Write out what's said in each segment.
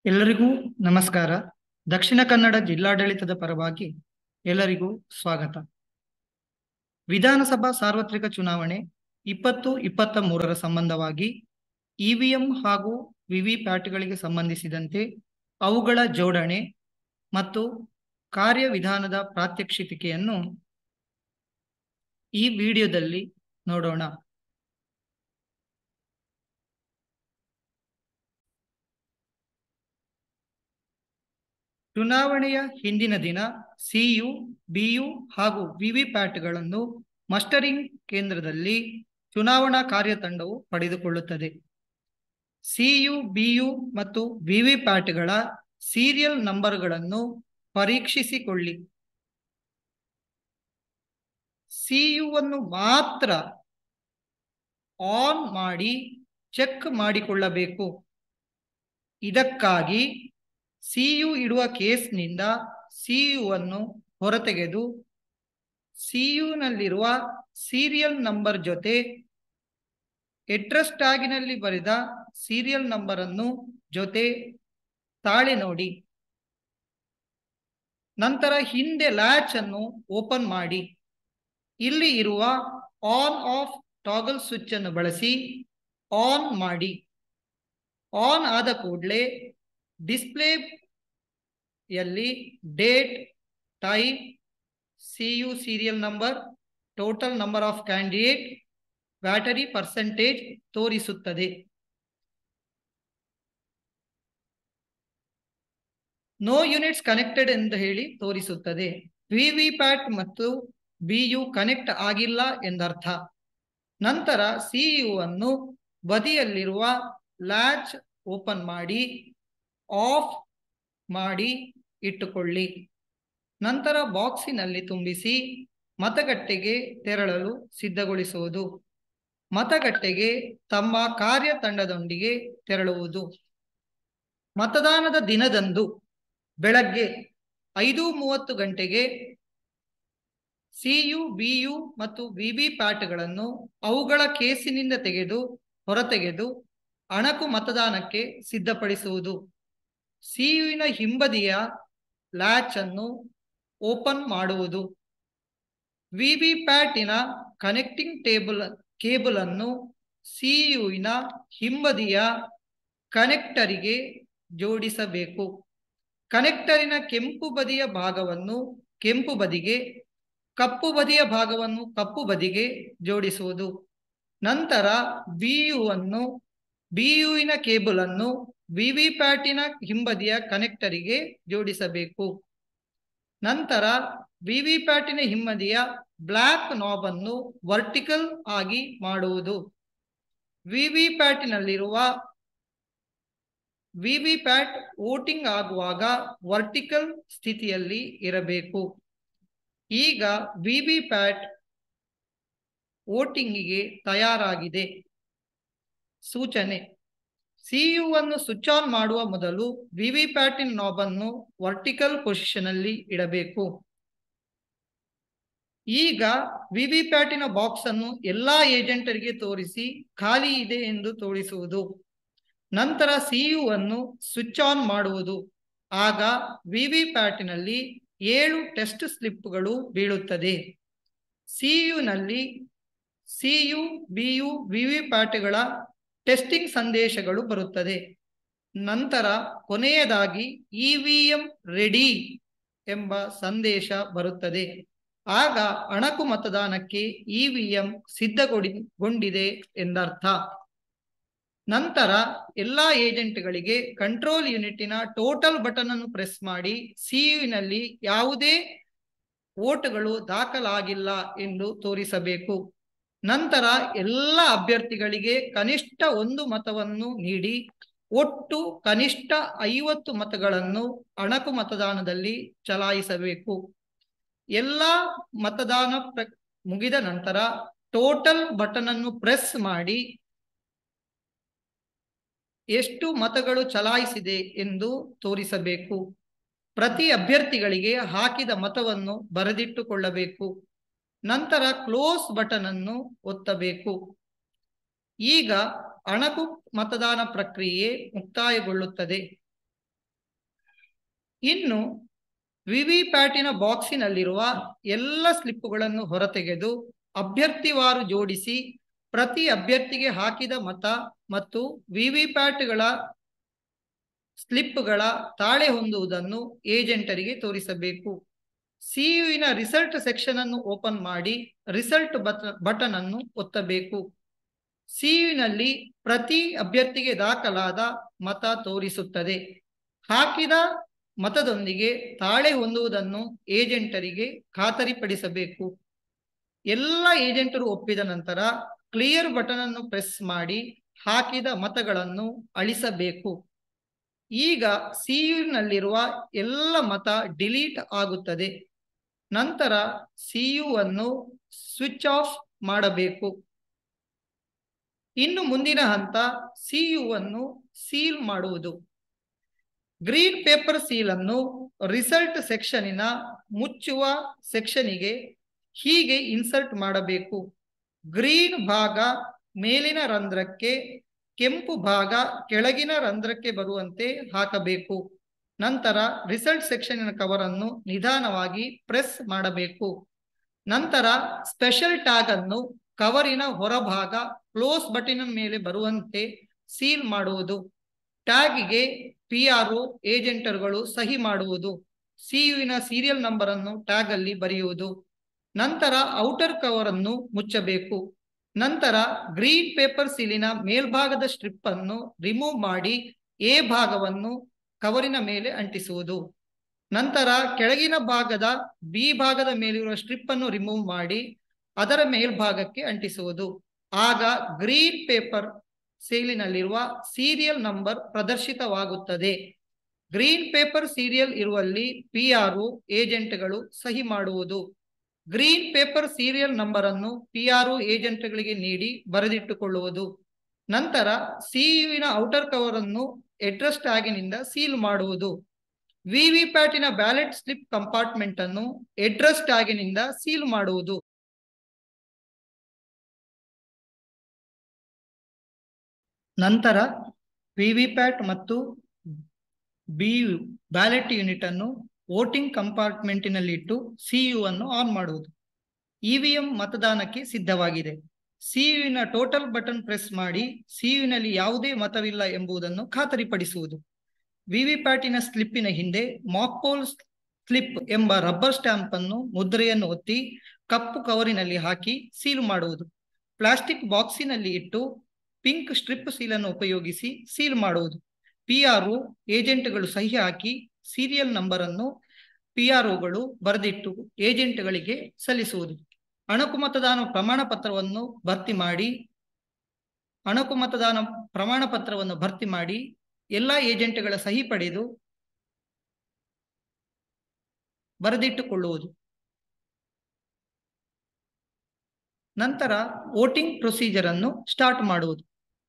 ಎಲ್ಲರಿಗೂ ನಮಸ್ಕಾರ ದಕ್ಷಿಣ ಕನ್ನಡ ಜಿಲ್ಲಾಡಳಿತದ ಪರವಾಗಿ ಎಲ್ಲರಿಗೂ ಸ್ವಾಗತ ವಿಧಾನಸಭಾ ಸಾರ್ವತ್ರಿಕ ಚುನಾವಣೆ ಇಪ್ಪತ್ತು ಇಪ್ಪತ್ತ ಮೂರರ ಸಂಬಂಧವಾಗಿ ಇವಿಎಂ ಹಾಗೂ ವಿವಿಪ್ಯಾಟ್ಗಳಿಗೆ ಸಂಬಂಧಿಸಿದಂತೆ ಅವುಗಳ ಜೋಡಣೆ ಮತ್ತು ಕಾರ್ಯವಿಧಾನದ ಪ್ರಾತ್ಯಕ್ಷಿತಿಕೆಯನ್ನು ಈ ವಿಡಿಯೋದಲ್ಲಿ ನೋಡೋಣ ಚುನಾವಣೆಯ ಹಿಂದಿನ ದಿನ ಸಿಯು ಬಿಯು ಹಾಗೂ ವಿವಿಪ್ಯಾಟ್ಗಳನ್ನು ಮಸ್ಟರಿಂಗ್ ಕೇಂದ್ರದಲ್ಲಿ ಚುನಾವಣಾ ಕಾರ್ಯತಂಡವು ಪಡೆದುಕೊಳ್ಳುತ್ತದೆ ಸಿಯು ಬಿಯು ಮತ್ತು ವಿವಿಪ್ಯಾಟ್ಗಳ ಸೀರಿಯಲ್ ನಂಬರ್ಗಳನ್ನು ಪರೀಕ್ಷಿಸಿಕೊಳ್ಳಿ ಸಿಯುವನ್ನು ಮಾತ್ರ ಆನ್ ಮಾಡಿ ಚೆಕ್ ಮಾಡಿಕೊಳ್ಳಬೇಕು ಇದಕ್ಕಾಗಿ ಸಿಯು ಇಡುವ ಕೇಸ್ನಿಂದ ಸಿಯುವನ್ನು ಹೊರತೆಗೆದು ಸಿಯುನಲ್ಲಿರುವ ಸೀರಿಯಲ್ ನಂಬರ್ ಜೊತೆ ಎಡ್ರೆಸ್ ಟ್ಯಾಗಿನಲ್ಲಿ ಬರೆದ ಸೀರಿಯಲ್ ನಂಬರ್ ಅನ್ನು ಜೊತೆ ತಾಳೆ ನೋಡಿ ನಂತರ ಹಿಂದೆ ಲ್ಯಾಚ್ ಅನ್ನು ಓಪನ್ ಮಾಡಿ ಇಲ್ಲಿ ಇರುವ ಆನ್ ಆಫ್ ಟಾಗಲ್ ಸ್ವಿಚ್ ಅನ್ನು ಬಳಸಿ ಆನ್ ಮಾಡಿ ಆನ್ ಆದ ಕೂಡಲೇ ಡಿಸ್ಪ್ಲೇಯಲ್ಲಿ date time C U serial number total number of candidate battery percentage ತೋರಿಸುತ್ತದೆ ನೋ ಯೂನಿಟ್ಸ್ ಕನೆಕ್ಟೆಡ್ ಎಂದು ಹೇಳಿ ತೋರಿಸುತ್ತದೆ ವಿ ಪ್ಯಾಟ್ ಮತ್ತು ಬಿ ಯು ಕನೆಕ್ಟ್ ಆಗಿಲ್ಲ ಎಂದರ್ಥ ನಂತರ ಸಿ ಯು ಅನ್ನು ಬದಿಯಲ್ಲಿರುವ ಲ್ಯಾಚ್ ಓಪನ್ ಮಾಡಿ ಆಫ್ ಮಾಡಿ ಇಟ್ಟುಕೊಳ್ಳಿ ನಂತರ ಬಾಕ್ಸಿನಲ್ಲಿ ತುಂಬಿಸಿ ಮತಗಟ್ಟೆಗೆ ತೆರಳಲು ಸಿದ್ಧಗೊಳಿಸುವುದು ಮತಗಟ್ಟೆಗೆ ತಮ್ಮ ಕಾರ್ಯತಂಡದೊಂದಿಗೆ ತೆರಳುವುದು ಮತದಾನದ ದಿನದಂದು ಬೆಳಗ್ಗೆ ಐದು ಮೂವತ್ತು ಗಂಟೆಗೆ ಸಿಯು ಬಿಯು ಮತ್ತು ವಿವಿ ಪ್ಯಾಟ್ಗಳನ್ನು ಅವುಗಳ ಕೇಸಿನಿಂದ ತೆಗೆದು ಹೊರತೆಗೆದು ಅಣಕು ಮತದಾನಕ್ಕೆ ಸಿದ್ಧಪಡಿಸುವುದು ಸಿಯುವಿನ ಹಿಂಬದಿಯ ಲ್ಯಾಚ್ ಅನ್ನು ಓಪನ್ ಮಾಡುವುದು ವಿವಿ ಪ್ಯಾಟಿನ ಕನೆಕ್ಟಿಂಗ್ ಟೇಬಲ್ ಕೇಬಲ್ ಅನ್ನು ಸಿಯುವಿನ ಹಿಂಬದಿಯ ಕನೆಕ್ಟರಿಗೆ ಜೋಡಿಸಬೇಕು ಕನೆಕ್ಟರಿನ ಕೆಂಪು ಬದಿಯ ಭಾಗವನ್ನು ಕೆಂಪು ಬದಿಗೆ ಕಪ್ಪು ಬದಿಯ ಭಾಗವನ್ನು ಕಪ್ಪು ಬದಿಗೆ ಜೋಡಿಸುವುದು ನಂತರ ಬಿಯು ಅನ್ನು ಬಿಯುವಿನ ಕೇಬಲ್ ಅನ್ನು ವಿವಿ ಪ್ಯಾಟಿನ ಹಿಂಬದಿಯ ಕನೆಕ್ಟರಿಗೆ ಜೋಡಿಸಬೇಕು ನಂತರ ವಿವಿ ಪ್ಯಾಟಿನ ಹಿಂಬದಿಯ ಬ್ಲ್ಯಾಕ್ ನಾಬ್ ಅನ್ನು ವರ್ಟಿಕಲ್ ಆಗಿ ಮಾಡುವುದು ವಿವಿ ಪ್ಯಾಟಿನಲ್ಲಿರುವ ವಿವಿ ಪ್ಯಾಟ್ ವೋಟಿಂಗ್ ಆಗುವಾಗ ವರ್ಟಿಕಲ್ ಸ್ಥಿತಿಯಲ್ಲಿ ಇರಬೇಕು ಈಗ ವಿವಿ ಪ್ಯಾಟ್ ವೋಟಿಂಗಿಗೆ ತಯಾರಾಗಿದೆ ಸೂಚನೆ ಸಿಯುವನ್ನು ಸ್ವಿಚ್ ಆನ್ ಮಾಡುವ ಮೊದಲು ವಿವಿ ಪ್ಯಾಟಿನ ನಾಬ್ ಅನ್ನು ವರ್ಟಿಕಲ್ ಪೊಸಿಷನ್ ಅಲ್ಲಿ ಇಡಬೇಕು ಈಗ ವಿವಿ ಪ್ಯಾಟಿನ ಬಾಕ್ಸ್ ಅನ್ನು ಎಲ್ಲಾ ಏಜೆಂಟರಿಗೆ ತೋರಿಸಿ ಖಾಲಿ ಇದೆ ಎಂದು ತೋರಿಸುವುದು ನಂತರ ಸಿಯುವನ್ನು ಸ್ವಿಚ್ ಆನ್ ಮಾಡುವುದು ಆಗ ವಿವಿ ಪ್ಯಾಟಿನಲ್ಲಿ ಏಳು ಟೆಸ್ಟ್ ಸ್ಲಿಪ್ಗಳು ಬೀಳುತ್ತದೆ ಸಿಯುನಲ್ಲಿ ಸಿಯು ಬಿಯು ವಿವಿ ಪ್ಯಾಟ್ಗಳ ಟೆಸ್ಟಿಂಗ್ ಸಂದೇಶಗಳು ಬರುತ್ತದೆ ನಂತರ ಕೊನೆಯದಾಗಿ ಇವಿಎಂ ರೆಡಿ ಎಂಬ ಸಂದೇಶ ಬರುತ್ತದೆ ಆಗ ಅಣಕು ಮತದಾನಕ್ಕೆ ಇವಿಎಂ ಸಿದ್ಧಗೊಂಡಿದೆ ಎಂದರ್ಥ ನಂತರ ಎಲ್ಲಾ ಏಜೆಂಟ್ಗಳಿಗೆ ಕಂಟ್ರೋಲ್ ಯೂನಿಟಿನ ಟೋಟಲ್ ಬಟನ್ ಅನ್ನು ಪ್ರೆಸ್ ಮಾಡಿ ಸಿಯುನಲ್ಲಿ ಯಾವುದೇ ವೋಟ್ಗಳು ದಾಖಲಾಗಿಲ್ಲ ಎಂದು ತೋರಿಸಬೇಕು ನಂತರ ಎಲ್ಲ ಅಭ್ಯರ್ಥಿಗಳಿಗೆ ಕನಿಷ್ಠ ಒಂದು ಮತವನ್ನು ನೀಡಿ ಒಟ್ಟು ಕನಿಷ್ಠ ಐವತ್ತು ಮತಗಳನ್ನು ಅಣಕು ಮತದಾನದಲ್ಲಿ ಚಲಾಯಿಸಬೇಕು ಎಲ್ಲ ಮತದಾನ ಪ್ರ ಮುಗಿದ ನಂತರ ಟೋಟಲ್ ಬಟನ್ ಅನ್ನು ಪ್ರೆಸ್ ಮಾಡಿ ಎಷ್ಟು ಮತಗಳು ಚಲಾಯಿಸಿದೆ ಎಂದು ತೋರಿಸಬೇಕು ಪ್ರತಿ ಅಭ್ಯರ್ಥಿಗಳಿಗೆ ಹಾಕಿದ ಮತವನ್ನು ಬರೆದಿಟ್ಟುಕೊಳ್ಳಬೇಕು ನಂತರ ಕ್ಲೋಸ್ ಬಟನ್ ಅನ್ನು ಒತ್ತಬೇಕು ಈಗ ಅಣಕು ಮತದಾನ ಪ್ರಕ್ರಿಯೆ ಮುಕ್ತಾಯಗೊಳ್ಳುತ್ತದೆ ಇನ್ನು ವಿವಿ ಪ್ಯಾಟಿನ ಬಾಕ್ಸಿನಲ್ಲಿರುವ ಎಲ್ಲ ಸ್ಲಿಪ್ಪುಗಳನ್ನು ಹೊರತೆಗೆದು ಅಭ್ಯರ್ಥಿವಾರು ಜೋಡಿಸಿ ಪ್ರತಿ ಅಭ್ಯರ್ಥಿಗೆ ಹಾಕಿದ ಮತ ಮತ್ತು ವಿವಿ ಪ್ಯಾಟ್ಗಳ ಸ್ಲಿಪ್ಗಳ ತಾಳೆ ಹೊಂದುವುದನ್ನು ಏಜೆಂಟರಿಗೆ ತೋರಿಸಬೇಕು ಸಿಯುವಿನ ರಿಸಲ್ಟ್ ಸೆಕ್ಷನ್ ಅನ್ನು ಓಪನ್ ಮಾಡಿ ರಿಸಲ್ಟ್ ಬಟನ್ ಅನ್ನು ಒತ್ತಬೇಕು ಸಿಯುವಿನಲ್ಲಿ ಪ್ರತಿ ಅಭ್ಯರ್ಥಿಗೆ ದಾಖಲಾದ ಮತ ತೋರಿಸುತ್ತದೆ ಹಾಕಿದ ಮತದೊಂದಿಗೆ ತಾಳೆ ಹೊಂದುವುದನ್ನು ಏಜೆಂಟರಿಗೆ ಖಾತರಿಪಡಿಸಬೇಕು ಎಲ್ಲ ಏಜೆಂಟರು ಒಪ್ಪಿದ ನಂತರ ಕ್ಲಿಯರ್ ಬಟನ್ ಅನ್ನು ಪ್ರೆಸ್ ಮಾಡಿ ಹಾಕಿದ ಮತಗಳನ್ನು ಅಳಿಸಬೇಕು ಈಗ ಸಿಯುನಲ್ಲಿರುವ ಎಲ್ಲ ಮತ ಡಿಲೀಟ್ ಆಗುತ್ತದೆ ನಂತರ ಸಿಯು ಅನ್ನು ಸ್ವಿಚ್ ಆಫ್ ಮಾಡಬೇಕು ಇನ್ನು ಮುಂದಿನ ಹಂತ ಸಿಯು ಅನ್ನು ಸೀಲ್ ಮಾಡುವುದು ಗ್ರೀನ್ ಪೇಪರ್ ಸೀಲ್ ಅನ್ನು ರಿಸಲ್ಟ್ ಸೆಕ್ಷನಿನ ಮುಚ್ಚುವ ಸೆಕ್ಷನಿಗೆ ಹೀಗೆ ಇನ್ಸರ್ಟ್ ಮಾಡಬೇಕು ಗ್ರೀನ್ ಭಾಗ ಮೇಲಿನ ರಂಧ್ರಕ್ಕೆ ಕೆಂಪು ಭಾಗ ಕೆಳಗಿನ ರಂಧ್ರಕ್ಕೆ ಬರುವಂತೆ ಹಾಕಬೇಕು ನಂತರ ರಿಸಲ್ಟ್ ಸೆಕ್ಷನಿನ ಕವರ್ ಅನ್ನು ನಿಧಾನವಾಗಿ ಪ್ರೆಸ್ ಮಾಡಬೇಕು ನಂತರ ಸ್ಪೆಷಲ್ ಟ್ಯಾಗ್ ಅನ್ನು ಕವರಿನ ಹೊರಭಾಗ ಕ್ಲೋಸ್ ಬಟನ್ ಮೇಲೆ ಬರುವಂತೆ ಸೀಲ್ ಮಾಡುವುದು ಟ್ಯಾಗಿಗೆ ಪಿ ಆರ್ ಏಜೆಂಟರ್ಗಳು ಸಹಿ ಮಾಡುವುದು ಸಿಯುವಿನ ಸೀರಿಯಲ್ ನಂಬರ್ ಅನ್ನು ಟ್ಯಾಗ್ ಅಲ್ಲಿ ಬರೆಯುವುದು ನಂತರ ಔಟರ್ ಕವರ್ ಅನ್ನು ಮುಚ್ಚಬೇಕು ನಂತರ ಗ್ರೀನ್ ಪೇಪರ್ ಸೀಲಿನ ಮೇಲ್ಭಾಗದ ಸ್ಟ್ರಿಪ್ ಅನ್ನು ರಿಮೂವ್ ಮಾಡಿ ಎ ಭಾಗವನ್ನು ಕವರಿನ ಮೇಲೆ ಅಂಟಿಸುವುದು ನಂತರ ಕೆಳಗಿನ ಭಾಗದ ಬಿ ಭಾಗದ ಮೇಲಿರುವ ಸ್ಟ್ರಿಪ್ ಅನ್ನು ರಿಮೂವ್ ಮಾಡಿ ಅದರ ಮೇಲ್ಭಾಗಕ್ಕೆ ಅಂಟಿಸುವುದು ಆಗ ಗ್ರೀನ್ ಪೇಪರ್ ಸೇಲಿನಲ್ಲಿರುವ ಸೀರಿಯಲ್ ನಂಬರ್ ಪ್ರದರ್ಶಿತವಾಗುತ್ತದೆ ಗ್ರೀನ್ ಪೇಪರ್ ಸೀರಿಯಲ್ ಇರುವಲ್ಲಿ ಪಿ ಆರ್ ಏಜೆಂಟ್ಗಳು ಸಹಿ ಮಾಡುವುದು ಗ್ರೀನ್ ಪೇಪರ್ ಸೀರಿಯಲ್ ನಂಬರ್ ಅನ್ನು ಪಿ ಆರ್ ಏಜೆಂಟ್ಗಳಿಗೆ ನೀಡಿ ಬರೆದಿಟ್ಟುಕೊಳ್ಳುವುದು ನಂತರ ಸಿಯುವಿನ ಔಟರ್ ಕವರ್ ಅನ್ನು ಅಡ್ರೆಸ್ ಟ್ಯಾಗಿನಿಂದ ಸೀಲ್ ಮಾಡುವುದು ವಿವಿ ಪ್ಯಾಟಿನ ಬ್ಯಾಲೆಟ್ ಸ್ಲಿಪ್ ಕಂಪಾರ್ಟ್ಮೆಂಟ್ ಅನ್ನು ಅಡ್ರೆಸ್ ಟ್ಯಾಗಿನಿಂದ ಸೀಲ್ ಮಾಡುವುದು ನಂತರ ವಿವಿ ಪ್ಯಾಟ್ ಮತ್ತು ಬಿ ಬ್ಯಾಲೆಟ್ ಯೂನಿಟ್ ಅನ್ನು ವೋಟಿಂಗ್ ಕಂಪಾರ್ಟ್ಮೆಂಟಿನಲ್ಲಿಟ್ಟು ಸಿಯು ಅನ್ನು ಆನ್ ಮಾಡುವುದು ಇವಿಎಂ ಮತದಾನಕ್ಕೆ ಸಿದ್ಧವಾಗಿದೆ ಸಿಯುವಿನ ಟೋಟಲ್ ಬಟನ್ ಪ್ರೆಸ್ ಮಾಡಿ ಸಿಯುವಿನಲ್ಲಿ ಯಾವುದೇ ಮತವಿಲ್ಲ ಎಂಬುದನ್ನು ಖಾತರಿಪಡಿಸುವುದು ವಿವಿ ಪ್ಯಾಟಿನ ಸ್ಲಿಪ್ಪಿನ ಹಿಂದೆ ಮಾಕ್ಪೋಲ್ ಸ್ಲಿಪ್ ಎಂಬ ರಬ್ಬರ್ ಸ್ಟ್ಯಾಂಪ್ ಅನ್ನು ಮುದ್ರೆಯನ್ನು ಒತ್ತಿ ಕಪ್ಪು ಕವರಿನಲ್ಲಿ ಹಾಕಿ ಸೀಲ್ ಮಾಡುವುದು ಪ್ಲಾಸ್ಟಿಕ್ ಬಾಕ್ಸಿನಲ್ಲಿ ಇಟ್ಟು ಪಿಂಕ್ ಸ್ಟ್ರಿಪ್ ಸೀಲನ್ನು ಉಪಯೋಗಿಸಿ ಸೀಲ್ ಮಾಡುವುದು ಪಿ ಆರ್ ಏಜೆಂಟ್ಗಳು ಸಹಿ ಹಾಕಿ ಸೀರಿಯಲ್ ನಂಬರ್ ಅನ್ನು ಪಿ ಆರ್ ಒಗಳು ಬರೆದಿಟ್ಟು ಏಜೆಂಟ್ಗಳಿಗೆ ಸಲ್ಲಿಸುವುದು ಅಣಕು ಮತದಾನ ಪ್ರಮಾಣ ಪತ್ರವನ್ನು ಭರ್ತಿ ಮಾಡಿ ಅಣಕು ಮತದಾನ ಪ್ರಮಾಣ ಪತ್ರವನ್ನು ಭರ್ತಿ ಮಾಡಿ ಎಲ್ಲ ಏಜೆಂಟ್ಗಳ ಸಹಿ ಪಡೆದು ಬರೆದಿಟ್ಟುಕೊಳ್ಳುವುದು ನಂತರ ವೋಟಿಂಗ್ ಪ್ರೊಸೀಜರ್ ಅನ್ನು ಸ್ಟಾರ್ಟ್ ಮಾಡುವುದು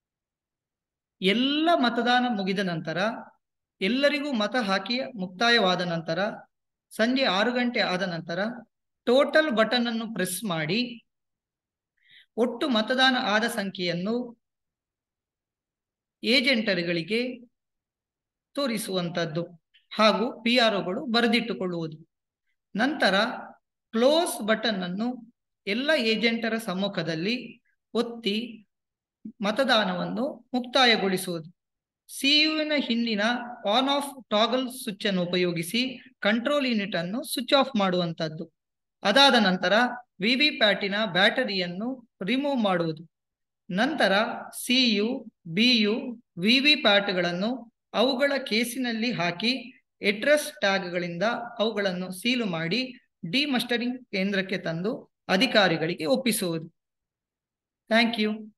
ಎಲ್ಲ ಮತದಾನ ಮುಗಿದ ನಂತರ ಎಲ್ಲರಿಗೂ ಮತ ಹಾಕಿ ಮುಕ್ತಾಯವಾದ ನಂತರ ಸಂಜೆ ಆರು ಗಂಟೆ ಆದ ನಂತರ ಟೋಟಲ್ ಬಟನ್ ಅನ್ನು ಪ್ರೆಸ್ ಮಾಡಿ ಒಟ್ಟು ಮತದಾನ ಆದ ಸಂಖ್ಯೆಯನ್ನು ಏಜೆಂಟರುಗಳಿಗೆ ತೋರಿಸುವಂಥದ್ದು ಹಾಗೂ ಪಿ ಆರ್ ಒಗಳು ಬರೆದಿಟ್ಟುಕೊಳ್ಳುವುದು ನಂತರ ಕ್ಲೋಸ್ ಬಟನ್ ಅನ್ನು ಎಲ್ಲ ಏಜೆಂಟರ ಸಮ್ಮುಖದಲ್ಲಿ ಒತ್ತಿ ಮತದಾನವನ್ನು ಮುಕ್ತಾಯಗೊಳಿಸುವುದು ಸಿಯುವಿನ ಹಿಂದಿನ ಆನ್ ಆಫ್ ಟಾಗಲ್ ಸ್ವಿಚ್ ಅನ್ನು ಉಪಯೋಗಿಸಿ ಕಂಟ್ರೋಲ್ ಯೂನಿಟ್ ಅನ್ನು ಸ್ವಿಚ್ ಆಫ್ ಮಾಡುವಂತದ್ದು ಅದಾದ ನಂತರ ವಿವಿ ಪ್ಯಾಟಿನ ಬ್ಯಾಟರಿಯನ್ನು ರಿಮೂವ್ ಮಾಡುವುದು ನಂತರ ಸಿಯು ಬಿಯು ವಿವಿ ಪ್ಯಾಟ್ಗಳನ್ನು ಅವುಗಳ ಕೇಸಿನಲ್ಲಿ ಹಾಕಿ ಎಡ್ರೆಸ್ ಟ್ಯಾಗ್ಗಳಿಂದ ಅವುಗಳನ್ನು ಸೀಲು ಮಾಡಿ ಡಿಮಸ್ಟರಿಂಗ್ ಕೇಂದ್ರಕ್ಕೆ ತಂದು ಅಧಿಕಾರಿಗಳಿಗೆ ಒಪ್ಪಿಸುವುದು ಥ್ಯಾಂಕ್ ಯು